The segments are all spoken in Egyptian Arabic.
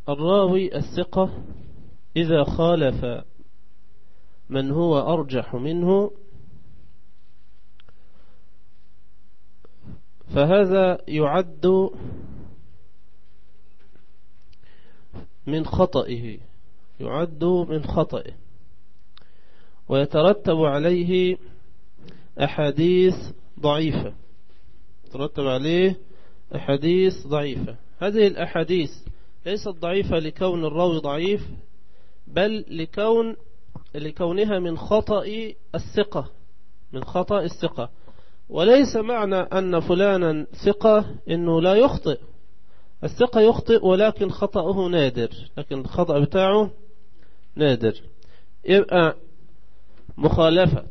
الراوي الثقة إذا خالف من هو أرجح منه فهذا يعد من خطئه يعد من خطئه ويترتب عليه أحاديث ضعيفة يترتب عليه أحاديث ضعيفة هذه الأحاديث ليست ضعيفة لكون الراوي ضعيف بل لكون لكونها من خطأ الثقة من خطأ الثقة وليس معنى أن فلانا ثقة أنه لا يخطئ الثقة يخطئ ولكن خطأه نادر لكن الخطأ بتاعه نادر يبقى مخالفة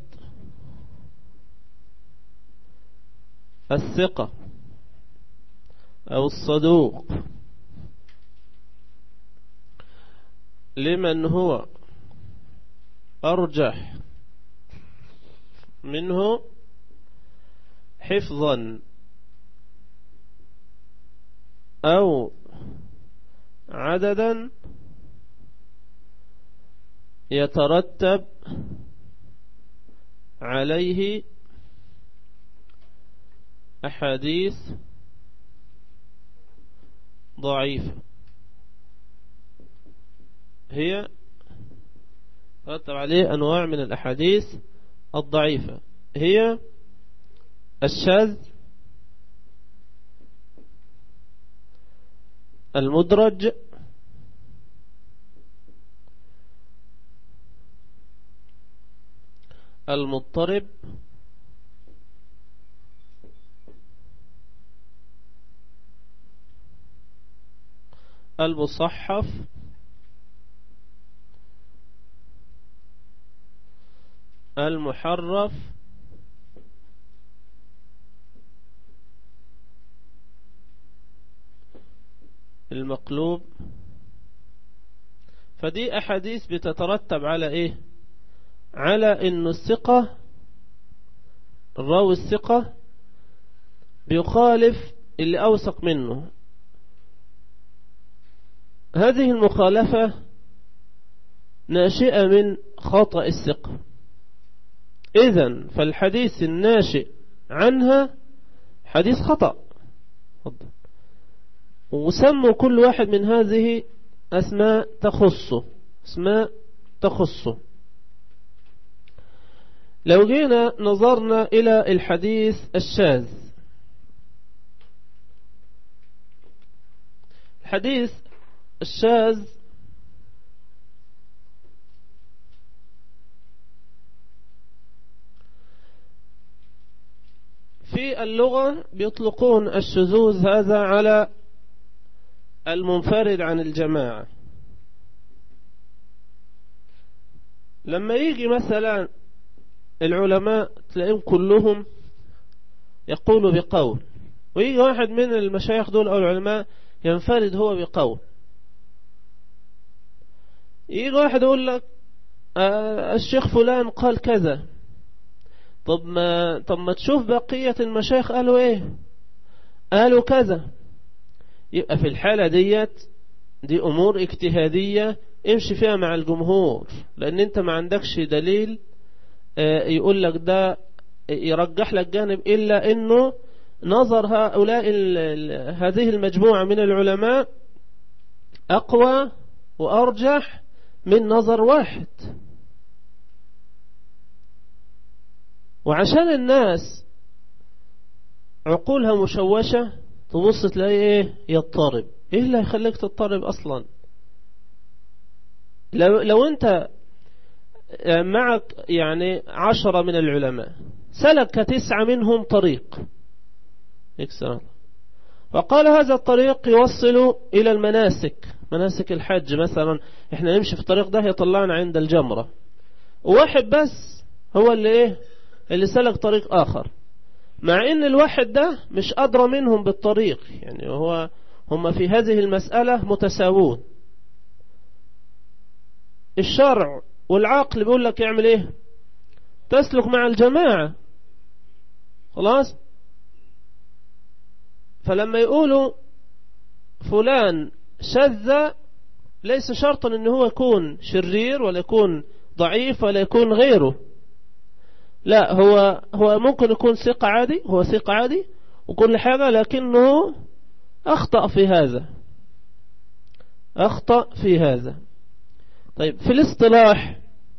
الثقة أو الصدوق لمن هو أرجح منه حفظا أو عددا يترتب عليه أحاديث ضعيفة هي ترتب عليه أنواع من الأحاديث الضعيفة هي الشاذ المدرج المضطرب المصحف المحرف المقلوب فدي أحاديث بتترتب على إيه على إن الثقة الراوي الثقة بيخالف اللي أوثق منه هذه المخالفة ناشئة من خطأ الثقة إذا فالحديث الناشئ عنها حديث خطأ وسموا كل واحد من هذه أسماء تخصه اسماء تخصه لو جينا نظرنا إلى الحديث الشاذ الحديث الشاذ في اللغة بيطلقون الشذوذ هذا على المنفرد عن الجماعة لما يجي مثلا العلماء تلاقيهم كلهم يقولوا بقول ويجي واحد من المشايخ دول أو العلماء ينفرد هو بقول يجي واحد يقول لك آه الشيخ فلان قال كذا طب ما طب ما تشوف بقية المشايخ قالوا ايه قالوا كذا يبقى في الحالة ديت دي امور اجتهادية امشي فيها مع الجمهور لان انت ما عندكش دليل يقول لك ده يرجح لك جانب الا انه نظر هؤلاء هذه المجموعة من العلماء اقوى وارجح من نظر واحد وعشان الناس عقولها مشوشة تبص تلاقي ايه يضطرب ايه اللي هيخليك تضطرب اصلا لو, لو انت معك يعني عشرة من العلماء سلك تسعة منهم طريق يكسر وقال هذا الطريق يوصل إلى المناسك مناسك الحج مثلا احنا نمشي في الطريق ده يطلعنا عند الجمرة وواحد بس هو اللي ايه اللي سلك طريق آخر مع ان الواحد ده مش أدرى منهم بالطريق يعني هو هم في هذه المسألة متساوون الشرع والعقل بيقول لك يعمل ايه تسلك مع الجماعة خلاص فلما يقولوا فلان شذ ليس شرطا ان هو يكون شرير ولا يكون ضعيف ولا يكون غيره لا هو هو ممكن يكون ثقة عادي هو ثقة عادي وكل حاجة لكنه أخطأ في هذا أخطأ في هذا طيب في الاصطلاح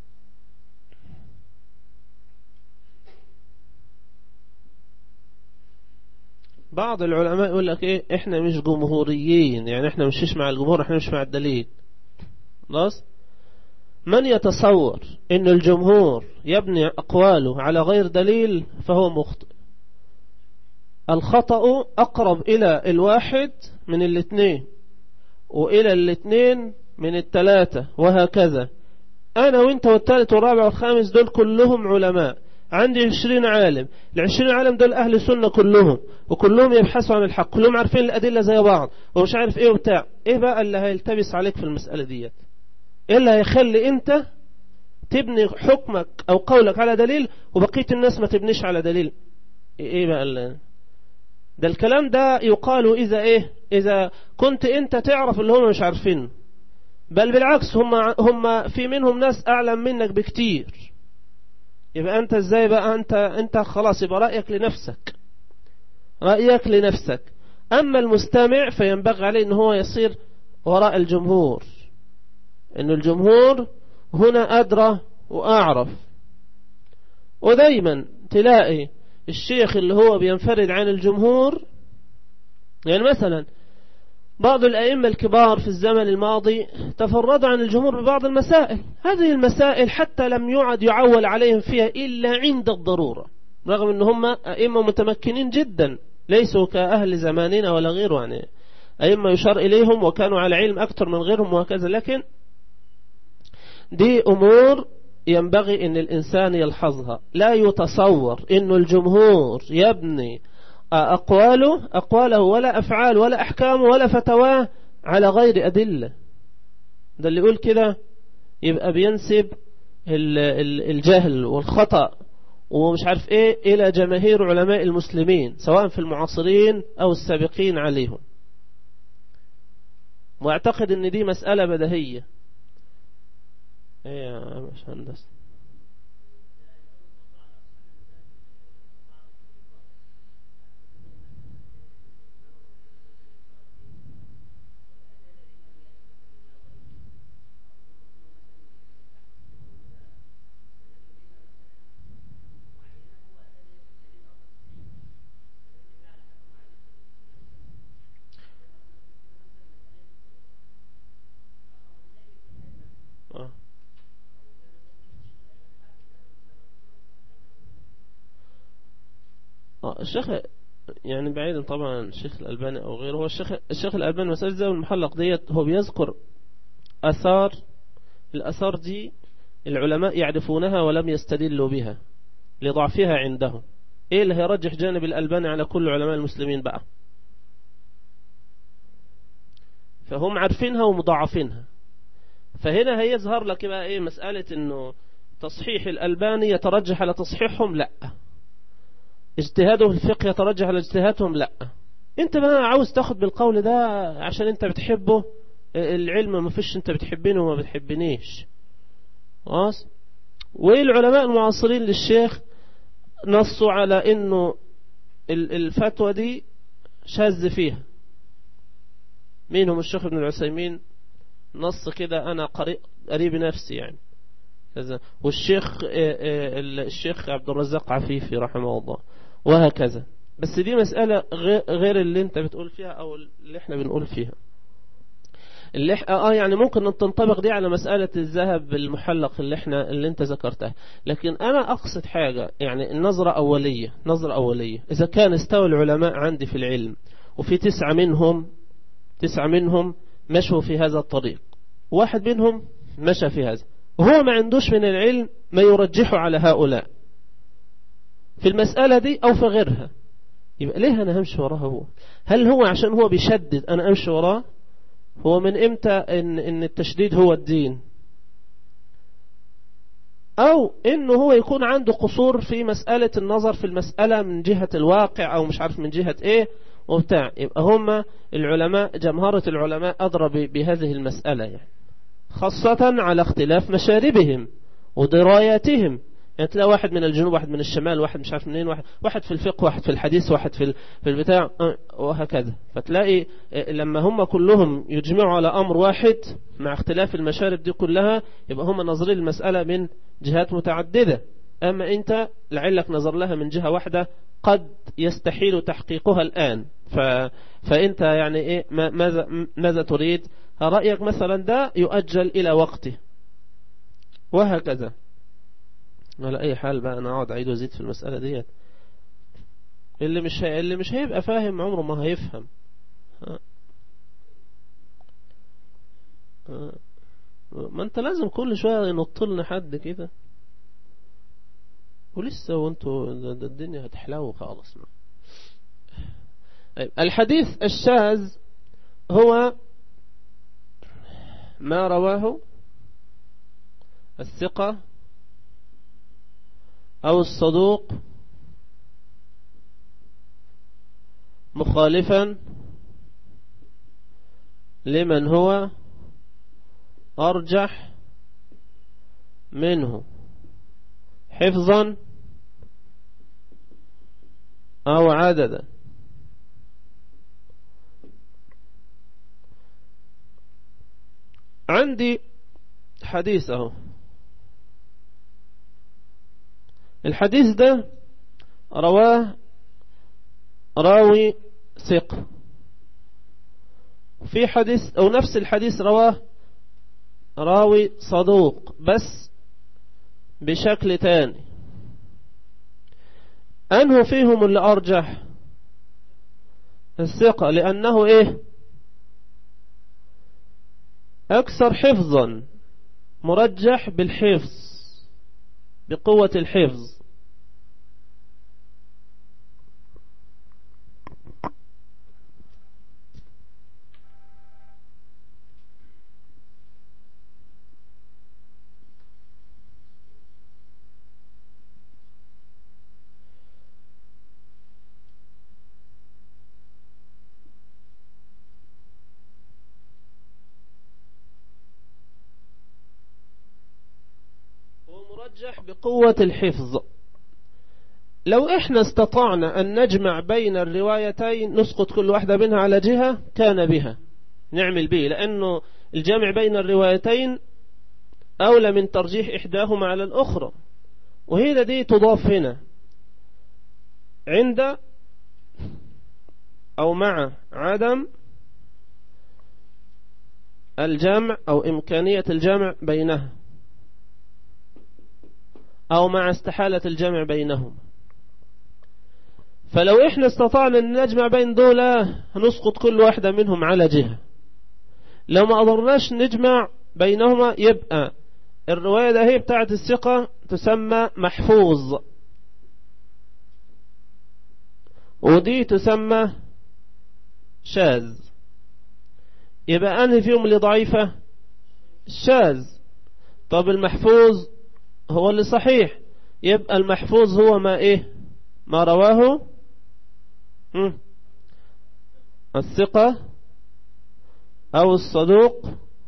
بعض العلماء يقول لك ايه احنا مش جمهوريين يعني احنا مش مع الجمهور احنا مش مع الدليل خلاص من يتصور ان الجمهور يبني اقواله على غير دليل فهو مخطئ الخطأ اقرب الى الواحد من الاثنين والى الاثنين من الثلاثة وهكذا انا وانت والثالث والرابع والخامس دول كلهم علماء عندي عشرين عالم العشرين عالم دول أهل سنة كلهم وكلهم يبحثوا عن الحق كلهم عارفين الأدلة زي بعض ومش عارف إيه وبتاع إيه بقى اللي هيلتبس عليك في المسألة ديت إيه اللي هيخلي أنت تبني حكمك أو قولك على دليل وبقية الناس ما تبنيش على دليل إيه بقى اللي ده الكلام ده يقال إذا إيه إذا كنت أنت تعرف اللي هم مش عارفينه بل بالعكس هم هم في منهم ناس أعلم منك بكتير يبقى أنت إزاي بقى أنت أنت خلاص يبقى رأيك لنفسك رأيك لنفسك أما المستمع فينبغي عليه أن هو يصير وراء الجمهور أن الجمهور هنا أدرى وأعرف ودايما تلاقي الشيخ اللي هو بينفرد عن الجمهور يعني مثلا بعض الأئمة الكبار في الزمن الماضي تفردوا عن الجمهور ببعض المسائل هذه المسائل حتى لم يعد يعول عليهم فيها إلا عند الضرورة رغم أن هم أئمة متمكنين جدا ليسوا كأهل زماننا ولا غيره يعني أئمة يشار إليهم وكانوا على علم أكثر من غيرهم وهكذا لكن دي أمور ينبغي أن الإنسان يلحظها لا يتصور أن الجمهور يبني أقواله أقواله ولا أفعال ولا أحكام ولا فتواه على غير أدلة ده اللي يقول كده يبقى بينسب الجهل والخطأ ومش عارف ايه الى جماهير علماء المسلمين سواء في المعاصرين او السابقين عليهم واعتقد ان دي مسألة بدهية ايه يا مش هندسة الشيخ يعني بعيدا طبعا الشيخ الألباني أو غيره هو الشيخ الشيخ الألباني مسألة زي المحلق ديت هو بيذكر أثار الأثار دي العلماء يعرفونها ولم يستدلوا بها لضعفها عندهم إيه اللي هيرجح جانب الألباني على كل علماء المسلمين بقى فهم عارفينها ومضاعفينها فهنا هيظهر لك بقى إيه مسألة إنه تصحيح الألباني يترجح على تصحيحهم لأ اجتهاده في الفقه يترجح على اجتهادهم لا انت بقى عاوز تاخد بالقول ده عشان انت بتحبه العلم ما فيش انت بتحبينه وما بتحبنيش خلاص والعلماء المعاصرين للشيخ نصوا على انه الفتوى دي شاذ فيها مين هم الشيخ ابن العثيمين نص كده انا قريب نفسي يعني والشيخ الشيخ عبد الرزاق عفيفي رحمه الله وهكذا بس دي مسألة غير اللي انت بتقول فيها او اللي احنا بنقول فيها اللي اه يعني ممكن تنطبق دي على مسألة الذهب المحلق اللي احنا اللي انت ذكرتها لكن انا اقصد حاجة يعني النظرة اولية نظرة اولية اذا كان استوى العلماء عندي في العلم وفي تسعة منهم تسعة منهم مشوا في هذا الطريق واحد منهم مشى في هذا وهو ما عندوش من العلم ما يرجحه على هؤلاء في المسألة دي أو في غيرها يبقى ليه أنا همشي وراه هو هل هو عشان هو بيشدد أنا أمشي وراه هو من إمتى إن, إن التشديد هو الدين أو إنه هو يكون عنده قصور في مسألة النظر في المسألة من جهة الواقع أو مش عارف من جهة إيه وبتاع يبقى هم العلماء جمهرة العلماء أضرب بهذه المسألة يعني خاصة على اختلاف مشاربهم ودراياتهم يعني تلاقي واحد من الجنوب واحد من الشمال واحد مش عارف منين واحد, واحد في الفقه واحد في الحديث واحد في في البتاع وهكذا فتلاقي لما هم كلهم يجمعوا على أمر واحد مع اختلاف المشارب دي كلها يبقى هم نظرين المسألة من جهات متعددة أما أنت لعلك نظر لها من جهة واحدة قد يستحيل تحقيقها الآن ف... فأنت يعني إيه ماذا, ماذا تريد رأيك مثلا ده يؤجل إلى وقته وهكذا على أي حال بقى أنا أقعد أعيد وزيد في المسألة ديت اللي مش هي... اللي مش هيبقى فاهم عمره ما هيفهم ها. ها. ما انت لازم كل شوية ينط لنا حد كده ولسه وانتوا الدنيا هتحلو خالص الحديث الشاذ هو ما رواه الثقة أو الصدوق مخالفا لمن هو أرجح منه حفظا أو عددا عندي حديثه الحديث ده رواه راوي ثق في حديث أو نفس الحديث رواه راوي صدوق بس بشكل تاني أنه فيهم اللي أرجح الثقة لأنه إيه أكثر حفظا مرجح بالحفظ بقوة الحفظ مرجح بقوة الحفظ لو احنا استطعنا ان نجمع بين الروايتين نسقط كل واحدة منها على جهة كان بها نعمل به لانه الجمع بين الروايتين اولى من ترجيح احداهما على الاخرى وهي دي تضاف هنا عند او مع عدم الجمع او امكانية الجمع بينها أو مع استحالة الجمع بينهم فلو إحنا استطعنا أن نجمع بين دولة نسقط كل واحدة منهم على جهة لو ما قدرناش نجمع بينهما يبقى الرواية ده هي بتاعت الثقة تسمى محفوظ ودي تسمى شاذ يبقى أنهي فيهم اللي ضعيفة الشاذ طب المحفوظ هو اللي صحيح يبقى المحفوظ هو ما ايه ما رواه الثقة او الصدوق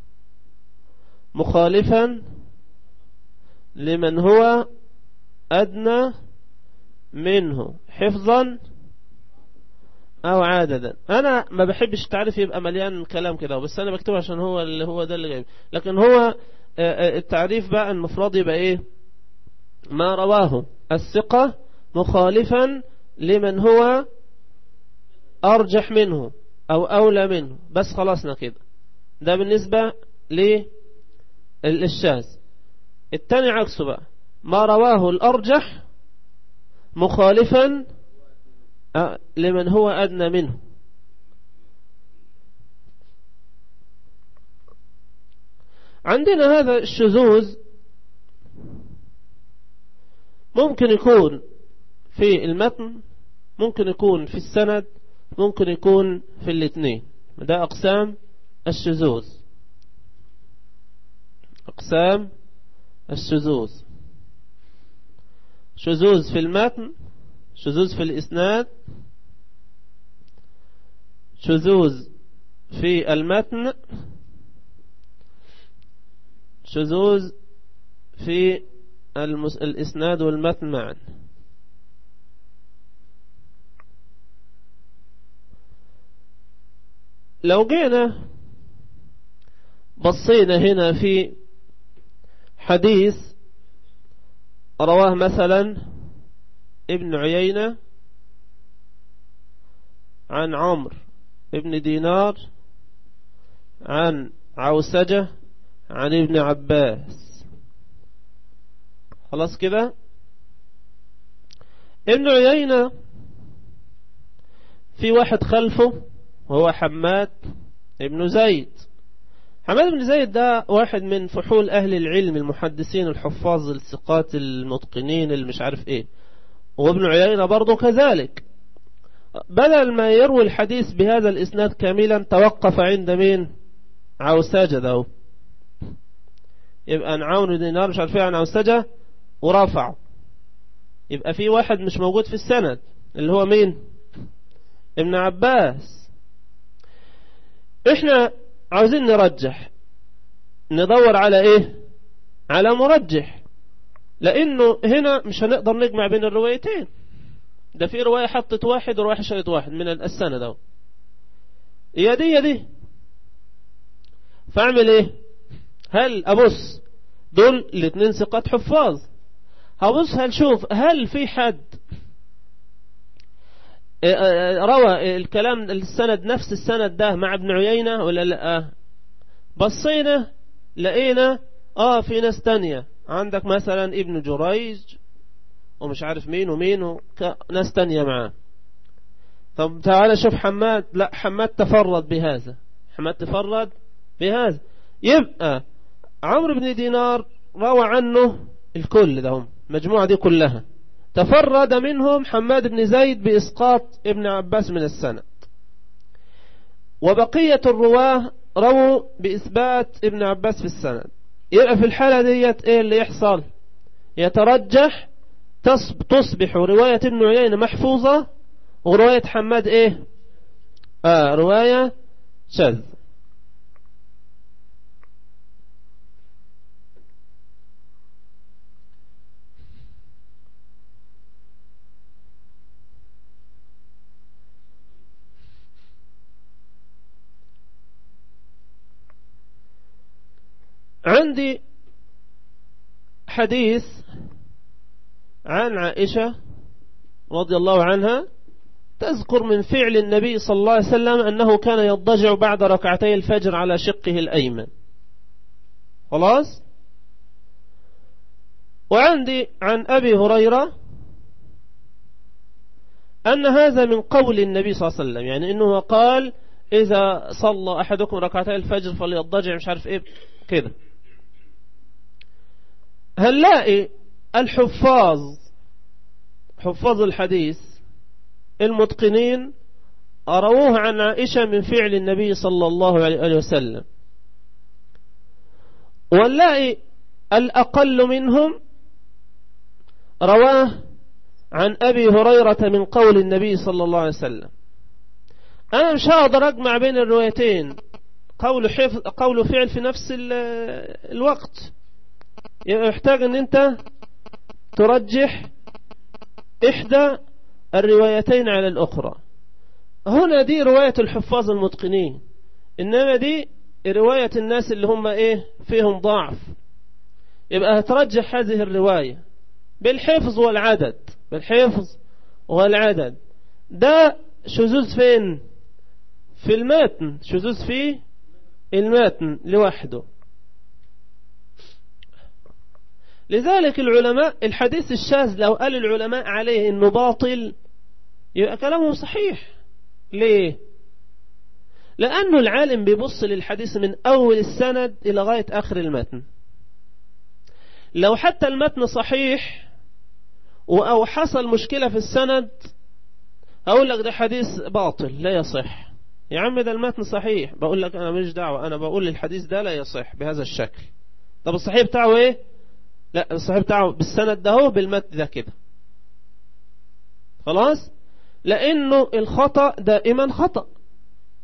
مخالفا لمن هو ادنى منه حفظا او عاددا انا ما بحبش التعريف يبقى مليان كلام كده بس انا بكتبه عشان هو اللي هو ده اللي جايب لكن هو التعريف بقى المفروض يبقى ايه ما رواه الثقة مخالفا لمن هو أرجح منه أو أولى منه بس خلصنا كده ده بالنسبة للشاذ التاني عكسه بقى ما رواه الأرجح مخالفا لمن هو أدنى منه عندنا هذا الشذوذ ممكن يكون في المتن ممكن يكون في السند ممكن يكون في الاثنين ده أقسام الشذوذ أقسام الشذوذ شذوذ في المتن شذوذ في الإسناد شذوذ في المتن شذوذ في المس... الإسناد والمتن معا لو جينا بصينا هنا في حديث رواه مثلا ابن عيينة عن عمرو ابن دينار عن عوسجة عن ابن عباس خلاص كده ابن عيينة في واحد خلفه وهو حماد ابن زيد حماد بن زيد ده واحد من فحول أهل العلم المحدثين الحفاظ الثقات المتقنين اللي مش عارف ايه وابن عيينة برضه كذلك بدل ما يروي الحديث بهذا الإسناد كاملا توقف عند مين عوساجة ده يبقى عن عون دينار مش عارفين عن عوساجة ورفع يبقى في واحد مش موجود في السند اللي هو مين ابن عباس احنا عاوزين نرجح ندور على ايه على مرجح لانه هنا مش هنقدر نجمع بين الروايتين ده في رواية حطت واحد ورواية شالت واحد من السنة ده يا دي يا دي فاعمل ايه هل ابص دول الاثنين ثقات حفاظ هبص هل شوف هل في حد روى الكلام السند نفس السند ده مع ابن عيينة ولا لا بصينا لقينا اه في ناس تانية عندك مثلا ابن جريج ومش عارف مين ومين وناس تانية معاه طب تعالى شوف حماد لا حماد تفرد بهذا حماد تفرد بهذا يبقى عمرو بن دينار روى عنه الكل ده المجموعة دي كلها تفرد منهم حماد بن زيد بإسقاط ابن عباس من السند وبقية الرواه رووا بإثبات ابن عباس في السند يبقى في الحالة ديت ايه اللي يحصل يترجح تصبح رواية ابن عيينة محفوظة ورواية حماد ايه آه رواية شاذ عندي حديث عن عائشة رضي الله عنها تذكر من فعل النبي صلى الله عليه وسلم أنه كان يضجع بعد ركعتي الفجر على شقه الأيمن خلاص وعندي عن أبي هريرة أن هذا من قول النبي صلى الله عليه وسلم يعني أنه قال إذا صلى أحدكم ركعتي الفجر فليضجع مش عارف إيه كده هنلاقي الحفاظ حفاظ الحديث المتقنين أرووه عن عائشة من فعل النبي صلى الله عليه وسلم ونلاقي الأقل منهم رواه عن أبي هريرة من قول النبي صلى الله عليه وسلم أنا مش هقدر أجمع بين الروايتين قول, حفظ قول فعل في نفس الوقت يبقى محتاج ان انت ترجح احدى الروايتين على الاخرى هنا دي رواية الحفاظ المتقنين انما دي رواية الناس اللي هم ايه فيهم ضعف يبقى هترجح هذه الرواية بالحفظ والعدد بالحفظ والعدد ده شذوذ فين في المتن شذوذ في المتن لوحده لذلك العلماء الحديث الشاذ لو قال العلماء عليه انه باطل يبقى كلامه صحيح ليه لأنه العالم بيبص للحديث من أول السند إلى غاية آخر المتن لو حتى المتن صحيح أو حصل مشكلة في السند أقول لك ده حديث باطل لا يصح يا عم ده المتن صحيح بقول لك أنا مش دعوة أنا بقول الحديث ده لا يصح بهذا الشكل طب الصحيح بتاعه إيه لا الصحيح بتاعه بالسند ده هو بالمتن ده كده خلاص لأنه الخطأ دائما خطأ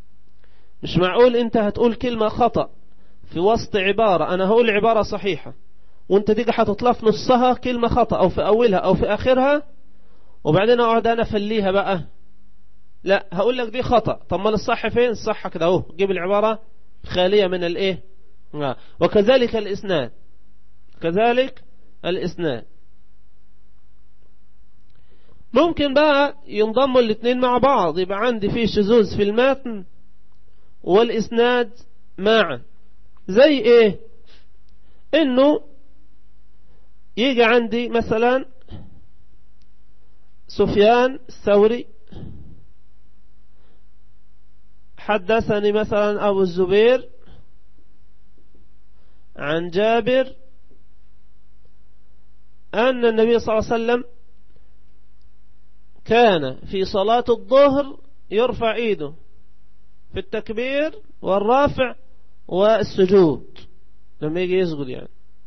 مش معقول انت هتقول كلمة خطأ في وسط عبارة انا هقول عبارة صحيحة وانت تيجي حاطط في نصها كلمة خطأ او في اولها او في اخرها وبعدين اقعد انا افليها بقى لا هقول لك دي خطأ طب ما الصح فين الصح كده اهو جيب العبارة خالية من الايه وكذلك الاسناد كذلك الاسناد ممكن بقى ينضموا الاثنين مع بعض يبقى عندي فيه شذوذ في المتن والاسناد معا زي ايه انه يجي عندي مثلا سفيان الثوري حدثني مثلا أبو الزبير عن جابر أن النبي صلى الله عليه وسلم كان في صلاة الظهر يرفع ايده في التكبير والرافع والسجود لما يجي يسجد يعني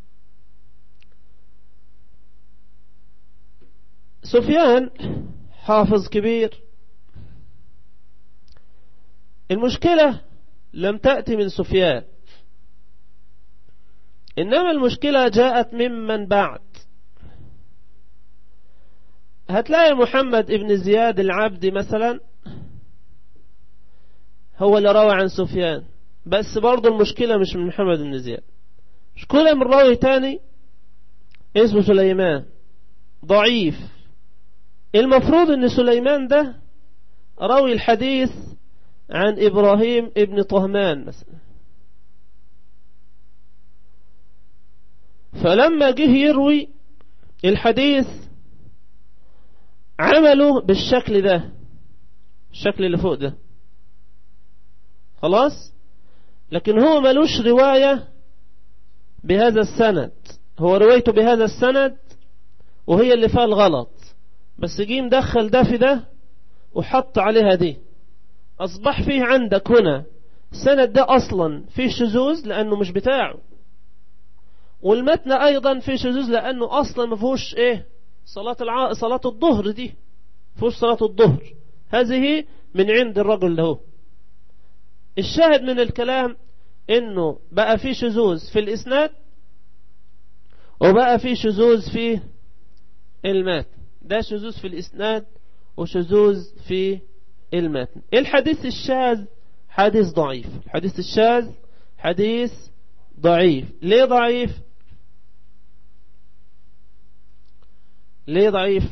سفيان حافظ كبير المشكلة لم تأتي من سفيان إنما المشكلة جاءت ممن بعد هتلاقي محمد ابن زياد العبدي مثلا هو اللي روى عن سفيان بس برضه المشكلة مش من محمد بن زياد مشكلة من راوي تاني اسمه سليمان ضعيف المفروض ان سليمان ده راوي الحديث عن إبراهيم ابن طهمان مثلا فلما جه يروي الحديث عمله بالشكل ده الشكل اللي فوق ده خلاص لكن هو ملوش رواية بهذا السند هو روايته بهذا السند وهي اللي فيها الغلط بس جه مدخل ده في ده وحط عليها دي أصبح فيه عندك هنا السند ده أصلا فيه شذوذ لأنه مش بتاعه والمتن أيضا فيه شذوذ لأنه أصلا ما فيهوش إيه صلاة الع... صلاة الظهر دي فيهوش صلاة الظهر هذه من عند الرجل له الشاهد من الكلام إنه بقى فيه شذوذ في الإسناد وبقى فيه شذوذ في المتن ده شذوذ في الإسناد وشذوذ في المتن الحديث الشاذ حديث ضعيف الحديث الشاذ حديث ضعيف ليه ضعيف ليه ضعيف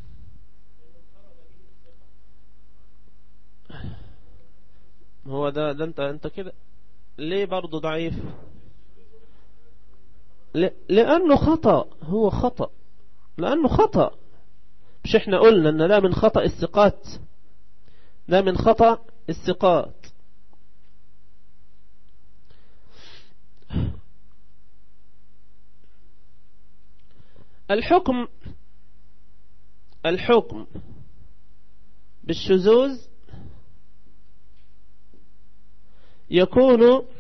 هو ده ده انت انت كده ليه برضه ضعيف لانه خطأ هو خطأ لانه خطأ مش احنا قلنا ان ده من خطأ الثقات ده من خطأ الثقات الحكم الحكم بالشذوذ يكون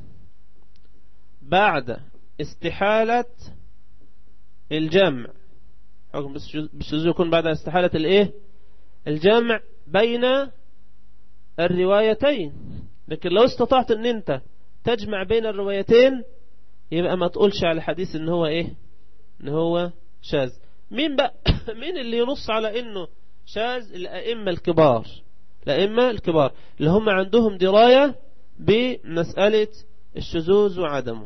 بعد استحالة الجمع حكم بالشذوذ يكون بعد استحالة الايه الجمع بين الروايتين لكن لو استطعت ان انت تجمع بين الروايتين يبقى ما تقولش على الحديث ان هو ايه ان هو شاذ مين بقى مين اللي ينص على انه شاذ الائمة الكبار الائمة الكبار اللي هم عندهم دراية بمسألة الشذوذ وعدمه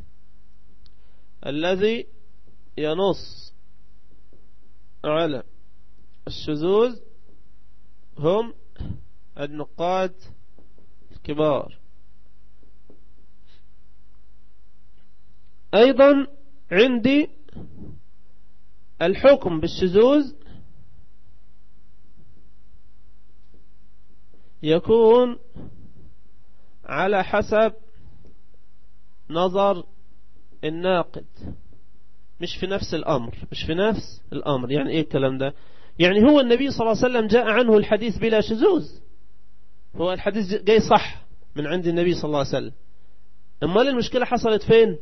الذي ينص على الشذوذ هم النقاد الكبار أيضا عندي الحكم بالشذوذ يكون على حسب نظر الناقد مش في نفس الأمر مش في نفس الأمر يعني إيه الكلام ده يعني هو النبي صلى الله عليه وسلم جاء عنه الحديث بلا شذوذ هو الحديث جاي صح من عند النبي صلى الله عليه وسلم امال المشكلة حصلت فين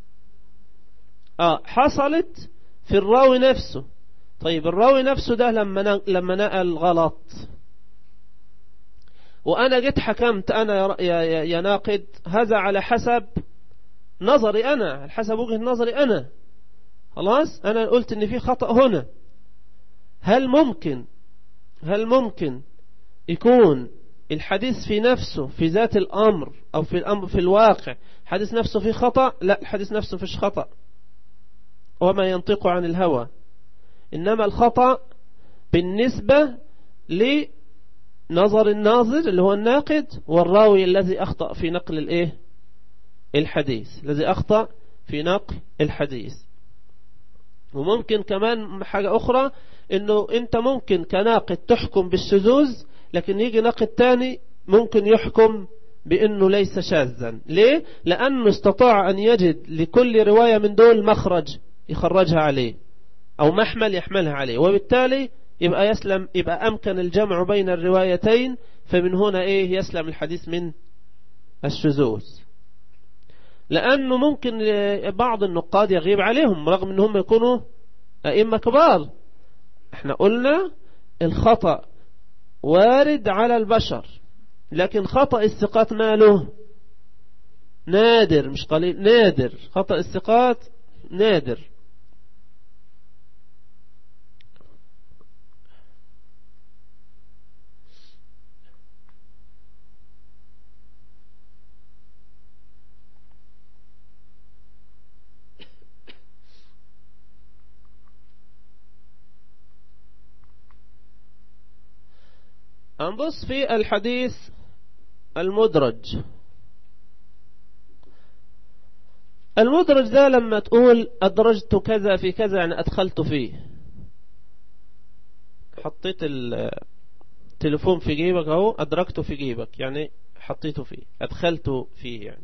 اه حصلت في الراوي نفسه طيب الراوي نفسه ده لما لما نقل غلط وأنا جيت حكمت أنا يا, يا, يا ناقد هذا على حسب نظري أنا على حسب وجهة نظري أنا خلاص أنا قلت إن في خطأ هنا هل ممكن هل ممكن يكون الحديث في نفسه في ذات الأمر أو في الأمر في الواقع حديث نفسه في خطأ لا الحديث نفسه فيش خطأ وما ينطق عن الهوى إنما الخطأ بالنسبة لنظر الناظر اللي هو الناقد والراوي الذي أخطأ في نقل الإيه الحديث الذي أخطأ في نقل الحديث وممكن كمان حاجة أخرى إنه أنت ممكن كناقد تحكم بالشذوذ لكن يجي ناقد تاني ممكن يحكم بأنه ليس شاذا ليه؟ لأنه استطاع أن يجد لكل رواية من دول مخرج يخرجها عليه أو محمل يحملها عليه وبالتالي يبقى يسلم يبقى أمكن الجمع بين الروايتين فمن هنا إيه يسلم الحديث من الشذوذ لأنه ممكن بعض النقاد يغيب عليهم رغم أنهم يكونوا أئمة كبار احنا قلنا الخطأ وارد على البشر لكن خطأ الثقات ماله نادر مش قليل نادر خطأ الثقات نادر أنبص في الحديث المدرج المدرج ده لما تقول أدرجت كذا في كذا يعني أدخلت فيه حطيت التليفون في جيبك اهو أدركته في جيبك يعني حطيته فيه أدخلته فيه يعني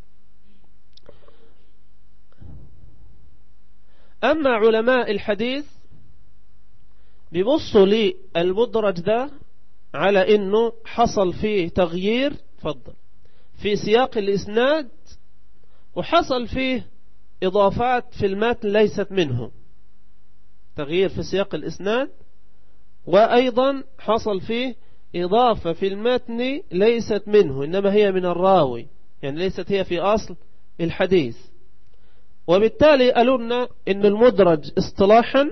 أما علماء الحديث بيبصوا للمدرج ده على انه حصل فيه تغيير فضل في سياق الاسناد وحصل فيه اضافات في المتن ليست منه تغيير في سياق الاسناد وايضا حصل فيه اضافة في المتن ليست منه انما هي من الراوي يعني ليست هي في اصل الحديث وبالتالي قالوا لنا ان المدرج اصطلاحا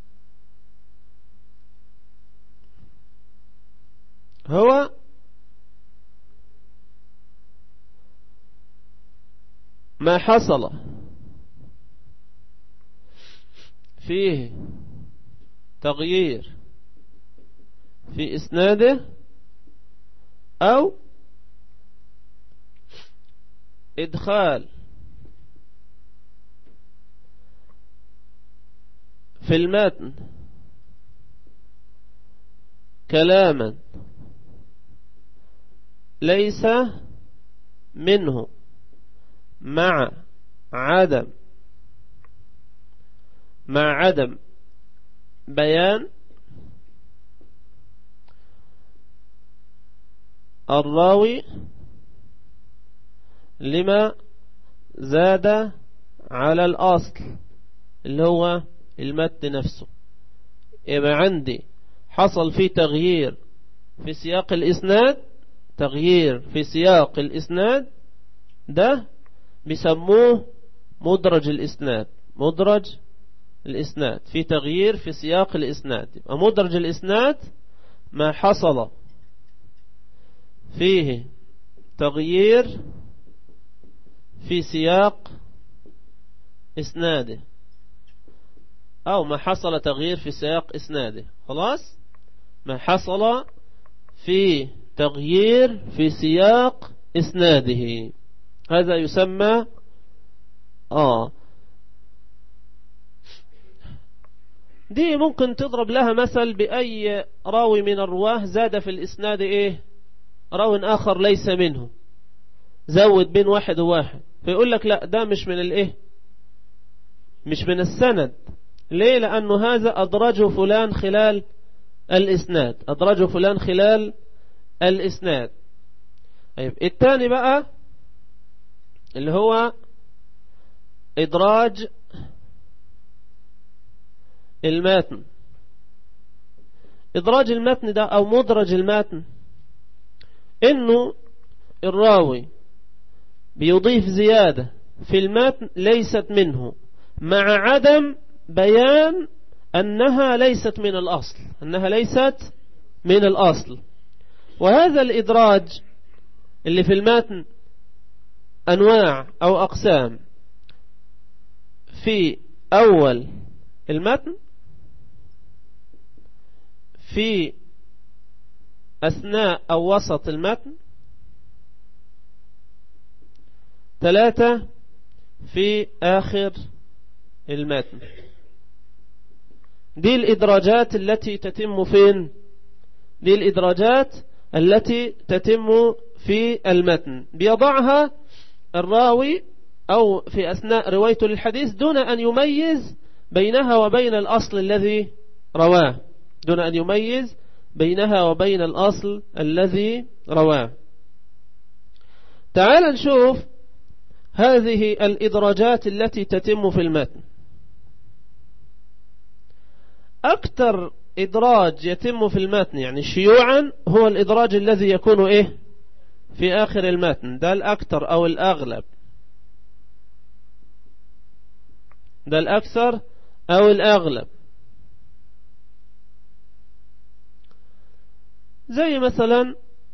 هو ما حصل فيه تغيير في إسناده أو إدخال في المتن كلاما ليس منه مع عدم مع عدم بيان الراوي لما زاد على الأصل اللي هو المتن نفسه يبقى عندي حصل فيه تغيير في سياق الإسناد تغيير في سياق الإسناد ده بيسموه مدرج الإسناد مدرج الإسناد في تغيير في سياق الإسناد يبقى مدرج الإسناد ما حصل فيه تغيير في سياق إسناده أو ما حصل تغيير في سياق إسناده خلاص ما حصل في تغيير في سياق إسناده هذا يسمى آه دي ممكن تضرب لها مثل بأي راوي من الرواه زاد في الإسناد إيه راو آخر ليس منه زود بين واحد وواحد فيقول لك لا ده مش من الإيه مش من السند ليه لأنه هذا أدرجه فلان خلال الإسناد أدرجه فلان خلال الإسناد طيب الثاني بقى اللي هو إدراج المتن إدراج المتن ده أو مدرج المتن انه الراوي بيضيف زيادة في المتن ليست منه مع عدم بيان أنها ليست من الأصل أنها ليست من الأصل وهذا الإدراج اللي في المتن أنواع أو أقسام في أول المتن في أثناء أو وسط المتن ثلاثة في آخر المتن دي الإدراجات التي تتم فين دي الإدراجات التي تتم في المتن بيضعها الراوي أو في أثناء روايته للحديث دون أن يميز بينها وبين الأصل الذي رواه دون أن يميز بينها وبين الأصل الذي رواه تعال نشوف هذه الإدراجات التي تتم في المتن أكثر إدراج يتم في المتن يعني شيوعا هو الإدراج الذي يكون إيه في آخر المتن ده الأكثر أو الأغلب ده الأكثر أو الأغلب زي مثلا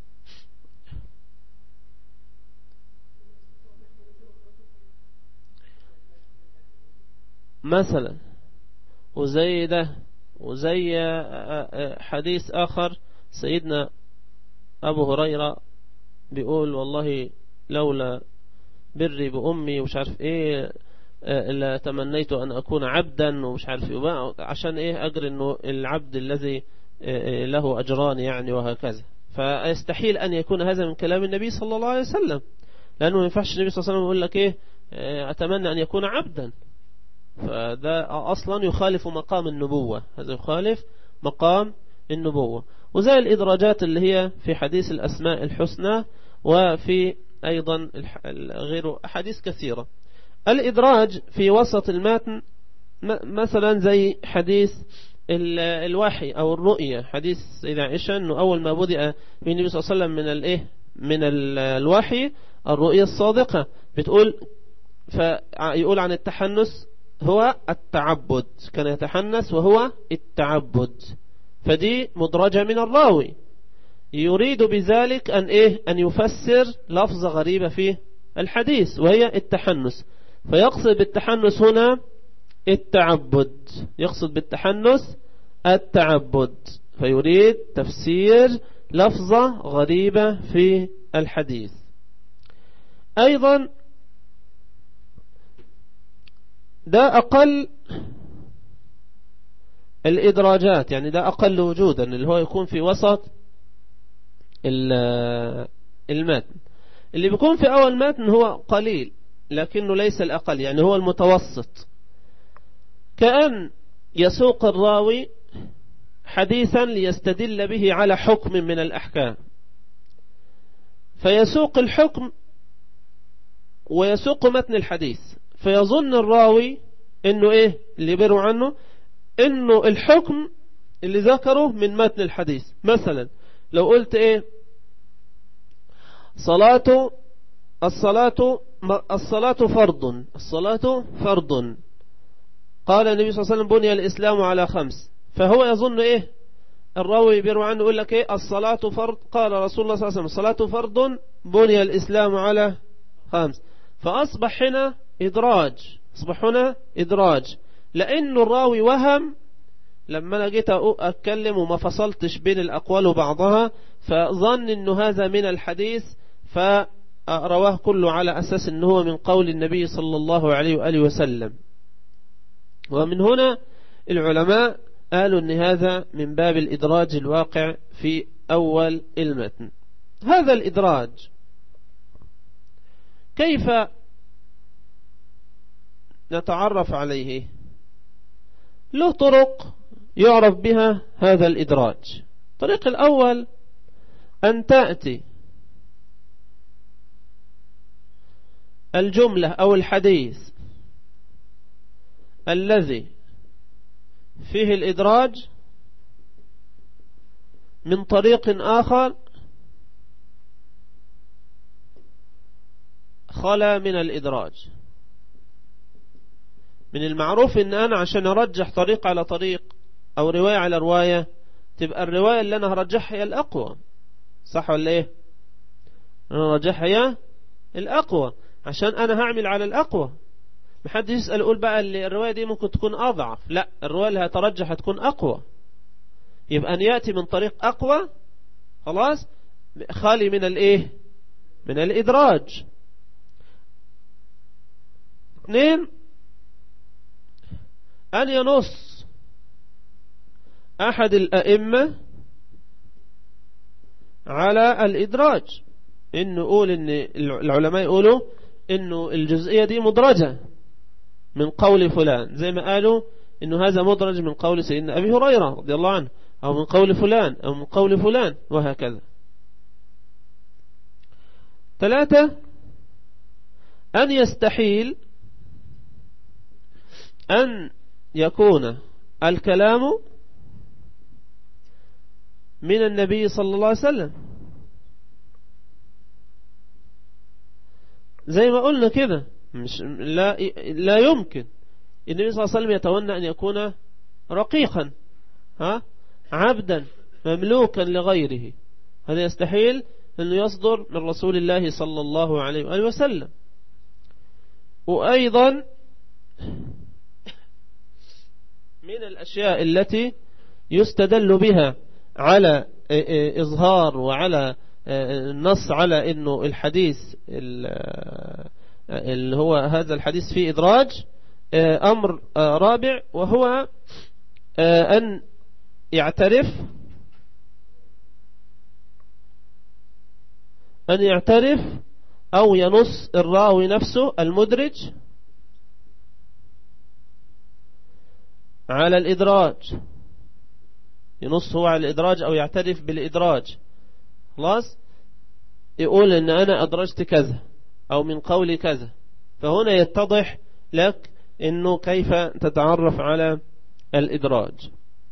مثلا وزي ده وزي حديث آخر سيدنا أبو هريرة بيقول والله لولا بري بأمي ومش عارف ايه لا تمنيت أن أكون عبدا ومش عارف ايه عشان ايه أجر انه العبد الذي له أجران يعني وهكذا فيستحيل أن يكون هذا من كلام النبي صلى الله عليه وسلم لأنه ما ينفعش النبي صلى الله عليه وسلم يقول لك إيه أتمنى أن يكون عبدا فده أصلا يخالف مقام النبوة هذا يخالف مقام النبوة وزي الإدراجات اللي هي في حديث الأسماء الحسنى وفي أيضا غير أحاديث كثيرة الإدراج في وسط الماتن مثلا زي حديث الوحي أو الرؤية حديث إذا عائشة أنه أول ما بدأ من النبي صلى الله عليه وسلم من الإيه من الوحي الرؤية الصادقة بتقول فيقول عن التحنس هو التعبد كان يتحنس وهو التعبد فدي مدرجة من الراوي يريد بذلك أن إيه أن يفسر لفظة غريبة في الحديث وهي التحنس فيقصد بالتحنس هنا التعبد يقصد بالتحنس التعبد فيريد تفسير لفظة غريبة في الحديث أيضا ده أقل الإدراجات يعني ده أقل وجودا اللي هو يكون في وسط المتن اللي بيكون في أول متن هو قليل لكنه ليس الأقل يعني هو المتوسط كأن يسوق الراوي حديثا ليستدل به على حكم من الأحكام فيسوق الحكم ويسوق متن الحديث فيظن الراوي انه ايه اللي بيروا عنه انه الحكم اللي ذكره من متن الحديث مثلا لو قلت ايه صلاة الصلاة الصلاة فرض الصلاة فرض قال النبي صلى الله عليه وسلم بني الإسلام على خمس فهو يظن إيه الراوي بيروي عنه يقول لك إيه الصلاة فرض قال رسول الله صلى الله عليه وسلم الصلاة فرض بني الإسلام على خمس فأصبح هنا إدراج أصبح هنا إدراج لأن الراوي وهم لما أنا جيت أتكلم وما فصلتش بين الأقوال وبعضها فظن أنه هذا من الحديث فرواه كله على أساس أنه هو من قول النبي صلى الله عليه وآله وسلم ومن هنا العلماء قالوا أن هذا من باب الإدراج الواقع في أول المتن هذا الإدراج كيف نتعرف عليه له طرق يعرف بها هذا الإدراج الطريق الأول أن تأتي الجملة أو الحديث الذي فيه الإدراج من طريق آخر خلا من الإدراج من المعروف ان انا عشان ارجح طريق على طريق او رواية على رواية تبقى الرواية اللي انا هرجحها هي الاقوى صح ولا ايه انا رجحها هي الاقوى عشان انا هعمل على الاقوى محد يسأل يقول بقى اللي الرواية دي ممكن تكون اضعف لا الرواية اللي هترجح هتكون اقوى يبقى ان يأتي من طريق اقوى خلاص خالي من الايه من الادراج اثنين أن ينص أحد الأئمة على الإدراج إنه يقول إن العلماء يقولوا إنه الجزئية دي مدرجة من قول فلان زي ما قالوا إنه هذا مدرج من قول سيدنا أبي هريرة رضي الله عنه أو من قول فلان أو من قول فلان وهكذا ثلاثة أن يستحيل أن يكون الكلام من النبي صلى الله عليه وسلم زي ما قلنا كده مش لا لا يمكن النبي صلى الله عليه وسلم يتونى أن يكون رقيقا ها عبدا مملوكا لغيره هذا يستحيل أنه يصدر من رسول الله صلى الله عليه وآله وسلم وأيضا من الأشياء التي يستدل بها على إظهار وعلى النص على أنه الحديث اللي هو هذا الحديث فيه إدراج أمر رابع وهو أن يعترف أن يعترف أو ينص الراوي نفسه المدرج على الإدراج ينص هو على الإدراج أو يعترف بالإدراج خلاص يقول إن أنا أدرجت كذا أو من قولي كذا فهنا يتضح لك إنه كيف تتعرف على الإدراج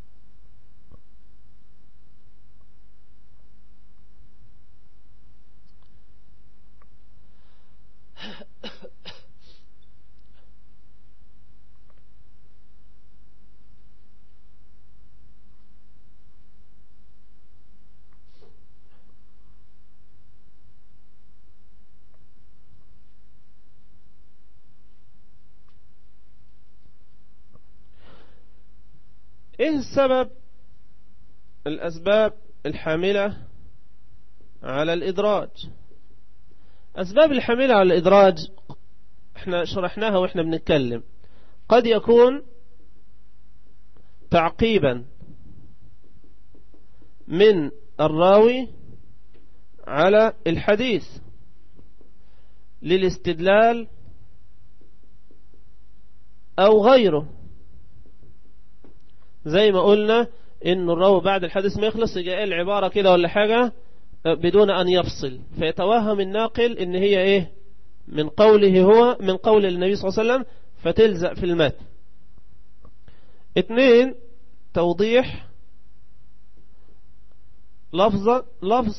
ايه السبب الاسباب الحاملة على الادراج اسباب الحاملة على الادراج احنا شرحناها واحنا بنتكلم قد يكون تعقيبا من الراوي على الحديث للاستدلال او غيره زي ما قلنا ان الراوي بعد الحديث ما يخلص يجي العبارة كده ولا حاجة بدون ان يفصل فيتوهم الناقل ان هي ايه من قوله هو من قول النبي صلى الله عليه وسلم فتلزق في المتن اثنين توضيح لفظ لفظ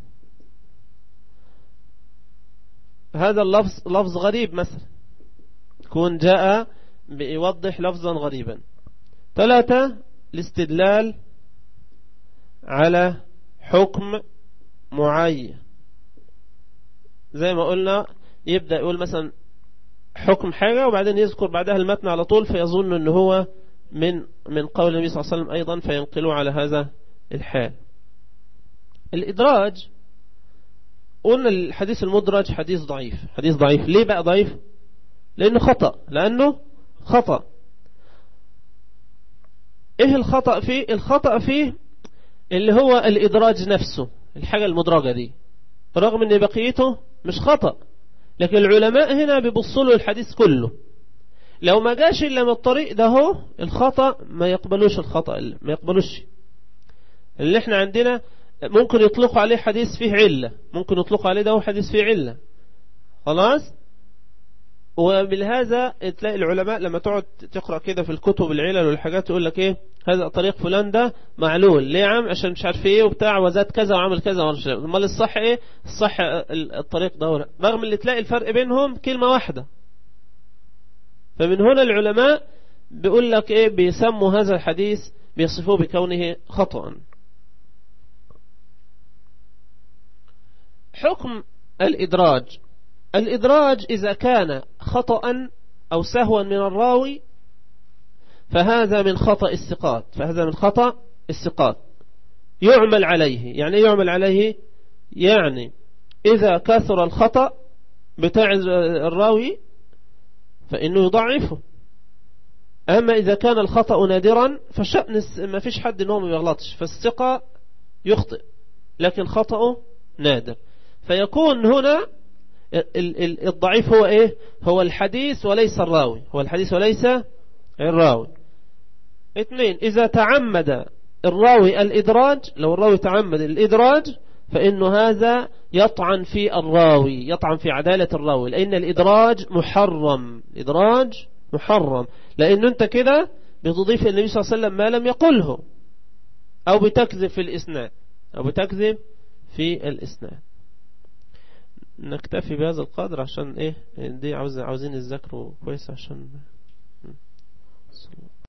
هذا اللفظ لفظ غريب مثلا يكون جاء بيوضح لفظا غريبا ثلاثة الاستدلال على حكم معين زي ما قلنا يبدأ يقول مثلا حكم حاجة وبعدين يذكر بعدها المتن على طول فيظن أنه هو من من قول النبي صلى الله عليه وسلم أيضا فينقلوا على هذا الحال الإدراج قلنا الحديث المدرج حديث ضعيف حديث ضعيف ليه بقى ضعيف لأنه خطأ لأنه خطأ ايه الخطأ فيه الخطأ فيه اللي هو الإدراج نفسه الحاجة المدرجة دي رغم ان بقيته مش خطأ لكن العلماء هنا بيبصوا له الحديث كله لو ما جاش إلا من الطريق ده هو الخطأ ما يقبلوش الخطأ ما يقبلوش اللي احنا عندنا ممكن يطلقوا عليه حديث فيه علة ممكن يطلقوا عليه ده هو حديث فيه علة خلاص وبالهذا تلاقي العلماء لما تقعد تقرأ كده في الكتب العلل والحاجات يقول لك ايه هذا طريق فلان ده معلول ليه يا عم عشان مش عارف ايه وبتاع وزاد كذا وعمل كذا وعمل كذا امال الصح ايه الصح الطريق ده رغم اللي تلاقي الفرق بينهم كلمة واحدة فمن هنا العلماء بيقول لك ايه بيسموا هذا الحديث بيصفوه بكونه خطأ حكم الإدراج الإدراج إذا كان خطأ أو سهوا من الراوي فهذا من خطأ الثقات فهذا من خطأ الثقات يعمل عليه يعني يعمل عليه يعني إذا كثر الخطأ بتاع الراوي فإنه يضعفه أما إذا كان الخطأ نادرا فشأن ما فيش حد إنه ما يغلطش فالثقة يخطئ لكن خطأه نادر فيكون هنا الضعيف هو ايه هو الحديث وليس الراوي هو الحديث وليس الراوي اثنين اذا تعمد الراوي الادراج لو الراوي تعمد الادراج فانه هذا يطعن في الراوي يطعن في عدالة الراوي لان الادراج محرم الادراج محرم لان انت كده بتضيف النبي صلى الله عليه وسلم ما لم يقله او بتكذب في الاسناد او بتكذب في الاسناد نكتفي بهذا القدر عشان ايه دي عاوز عاوزين نذاكره كويس عشان